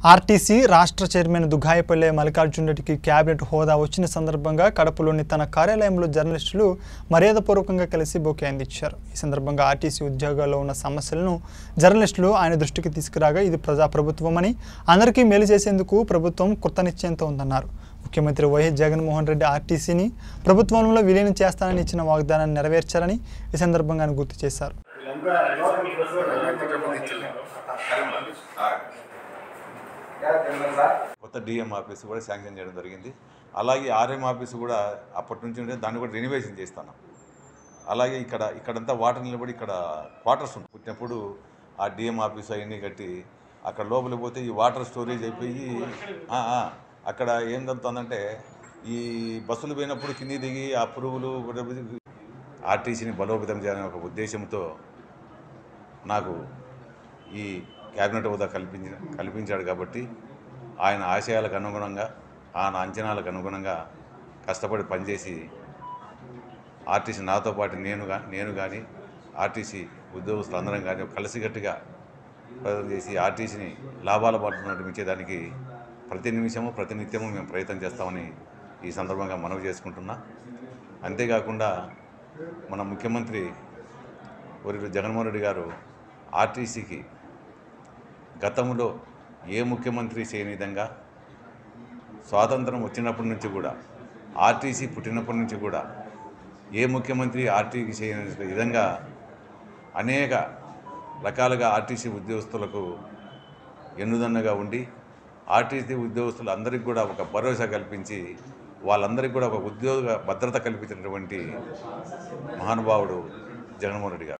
RTC రాష్ట్ర chairman Duggayapalle Mallikarjun రెడ్డికి cabinet హోదా వచ్చిన సందర్భంగా కడపలోని తన కార్యాలయంలో జర్నలిస్టులు మర్యాదపూర్వకంగా కలిసి బొకే అందించారు ఈ సందర్భంగా ఆర్టీసీ ఉద్యోగాల్లో ఉన్న సమస్యలను జర్నలిస్టులు ఆయన దృష్టికి తీసుకురాగా ఇది ప్రజాప్రభుత్వమని అందరికీ మేలు చేసేందుకు ప్రభుత్వం కృతనిశ్చయంతో ఉందన్నారు ముఖ్యమంత్రి వైఎస్ జగన్మోహన్ రెడ్డి ఆర్టీసీని ప్రభుత్వంలో విలీనం చేస్తానని ఇచ్చిన వాగ్దానాన్ని నెరవేర్చారని ఈ సందర్భంగా ఆయన గుర్తు చేశారు కొత్త డిఎం ఆఫీస్ కూడా శాంక్షన్ చేయడం జరిగింది అలాగే ఆర్ఎం ఆఫీస్ కూడా అప్పటి నుంచి ఉంటే దాన్ని కూడా రెనోవేషన్ చేస్తాను అలాగే ఇక్కడ ఇక్కడంతా వాటర్ నిలబడి ఇక్కడ క్వార్టర్స్ ఉంటాయి పుట్టినప్పుడు ఆ డిఎం ఆఫీస్ అవన్నీ కట్టి అక్కడ లోపలికి పోతే ఈ వాటర్ స్టోరేజ్ అయిపోయి ఆ, ఆ, అక్కడ ఏం జరుగుతుందంటే ఈ బస్సులు పోయినప్పుడు కింది దిగి ఆ పురుగులు ఆర్టీసీని బలోపేతం చేయాలనే ఒక ఉద్దేశంతో నాకు ఈ క్యాబినెట్ హోదా కల్పించి కల్పించాడు కాబట్టి ఆయన ఆశయాలకు అనుగుణంగా ఆయన అంచనాలకు అనుగుణంగా కష్టపడి పనిచేసి ఆర్టీసీ నాతో పాటు నేను గా నేను కానీ ఆర్టీసీ ఉద్యోగస్తులు అందరం కానీ కలిసికట్టుగా ప్రయత్నం చేసి ఆర్టీసీని లాభాల బాటలో నడిపించేదానికి ప్రతి నిమిషము ప్రతి నిత్యము మేము ప్రయత్నం చేస్తామని ఈ సందర్భంగా మనవి చేసుకుంటున్నా అంతేకాకుండా మన ముఖ్యమంత్రి వర్యులు జగన్మోహన్ రెడ్డి గారు ఆర్టీసీకి గతంలో ఏ ముఖ్యమంత్రి చేయని విధంగా స్వాతంత్రం వచ్చినప్పటి నుంచి కూడా ఆర్టీసీ పుట్టినప్పటి నుంచి కూడా ఏ ముఖ్యమంత్రి ఆర్టీసీ చేయని విధంగా అనేక రకాలుగా ఆర్టీసీ ఉద్యోగస్తులకు ఎన్నుదన్నగా ఉండి ఆర్టీసీ ఉద్యోగస్తులు అందరికీ కూడా ఒక భరోసా కల్పించి వాళ్ళందరికీ కూడా ఒక ఉద్యోగ భద్రత కల్పించినటువంటి మహానుభావుడు జగన్మోహన్ రెడ్డి గారు